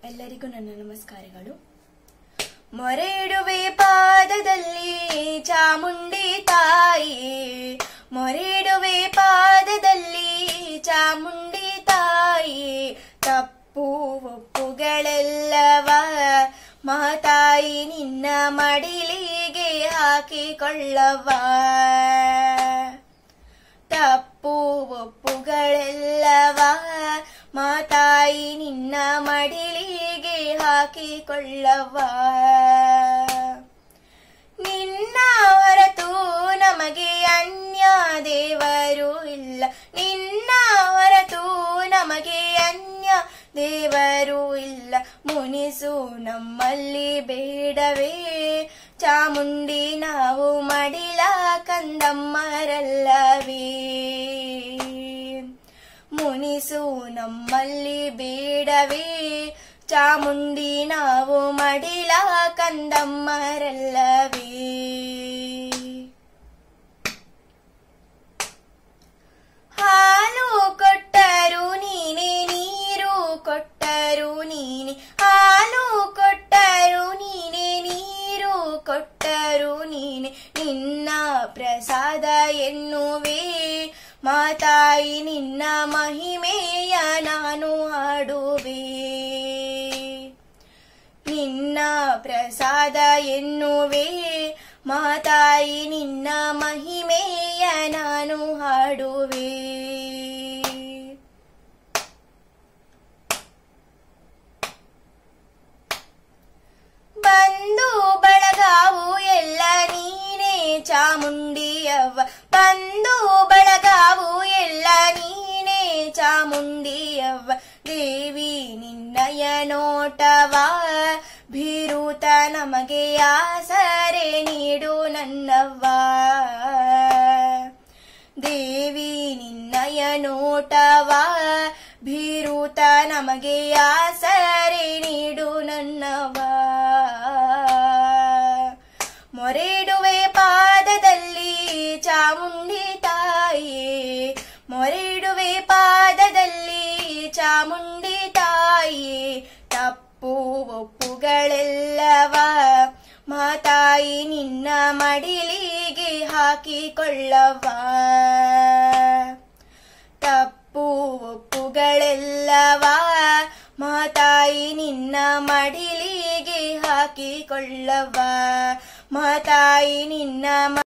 ಎಲ್ಲರಿಗೂ ನನ್ನ ನಮಸ್ಕಾರಗಳು ಮೊರೆ ಇಡುವೆ ಪಾದದಲ್ಲಿ ಚಾಮುಂಡಿ ತಾಯಿ ಮೊರೆ ಇಡುವೆ ಪಾದದಲ್ಲಿ ಚಾಮುಂಡಿ ತಾಯಿ ತಪ್ಪು ಒಪ್ಪುಗಳೆಲ್ಲವ ಮಾತಾಯಿ ನಿನ್ನ ಮಡಿಲಿಗೆ ಹಾಕಿಕೊಳ್ಳವ ತಪ್ಪು ಒಪ್ಪುಗಳೆಲ್ಲವ ಮಾತಾಯಿ ನಿನ್ನ ಮಡಿಲಿಗೆ ಹಾಕಿಕೊಳ್ಳವ ನಿನ್ನ ಹೊರತು ನಮಗೆ ಅನ್ಯ ದೇವರು ಇಲ್ಲ ನಿನ್ನ ಹೊರತು ನಮಗೆ ಅನ್ಯ ದೇವರು ಇಲ್ಲ ಮುನಿಸು ನಮ್ಮಲ್ಲಿ ಬೇಡವೇ ಚಾಮುಂಡಿ ನಾವು ಮಡಿಲ ಕಂದಮ್ಮರಲ್ಲವೇ ಮುನಿಸು ನಮ್ಮಲ್ಲಿ ಬೇಡವೇ ಚಾಮುಂಡಿ ನಾವು ಮಡಿಲ ಕಂದಮ್ಮರಲ್ಲವೇ ಹಾಲು ಕೊಟ್ಟರು ನೀನೆ ನೀರು ಕೊಟ್ಟರು ನೀನೆ ಹಾಲು ಕೊಟ್ಟರು ನೀನೆ ನೀರು ಕೊಟ್ಟರು ನೀನೆ ನಿನ್ನ ಪ್ರಸಾದ ಎನ್ನುವೆ ಮಾತಾಯಿ ನಿನ್ನ ಮಹಿಮೆಯ ನಾನು ಹಾಡುವೆ ನಿನ್ನ ಪ್ರಸಾದ ಎನ್ನುವೆ ಮಾತಾಯಿ ನಿನ್ನ ಮಹಿಮೆಯ ನಾನು ಹಾಡುವೆ ಬಂದು ಬಳಗಾವು ಎಲ್ಲ ನೀನೇ ಚಾಮುಂಡಿಯವ್ವ ಬಂದು ಬಳಗಾವು ಎಲ್ಲ ನೀನೇ ಚಾಮುಂಡಿಯವ್ವ ದೇವಿ ನಿನ್ನಯ ನೋಟವ ಭೀರುತ ನಮಗೆ ಆಸರೆ ನೀಡು ನನ್ನವ್ವ ದೇವಿ ನಿನ್ನಯ ನೋಟವ ಭೀರುತ ನಮಗೆ ಆಸರೆ ನೀಡು ನನ್ನವ ಮೊರೆಡುವೆ ಪಾದದಲ್ಲಿ ಚಾಮುಂಡಿ ತಾಯಿ ಮೊರೆಡುವೆ ಪಾದದಲ್ಲಿ ಚಾಮುಂಡಿ ತಾಯಿ ತಪ್ಪು ಒಪ್ಪುಗಳೆಲ್ಲವ ಮಾತಾಯಿ ನಿನ್ನ ಮಡಿಲಿಗೆ ಹಾಕಿಕೊಳ್ಳವ ತಪ್ಪು ಒಪ್ಪುಗಳೆಲ್ಲವ ಮಾತಾಯಿ ನಿನ್ನ ಮಡಿಲಿಗೆ ಹಾಕಿಕೊಳ್ಳವ ಮಾತಾಯಿ ನಿನ್ನ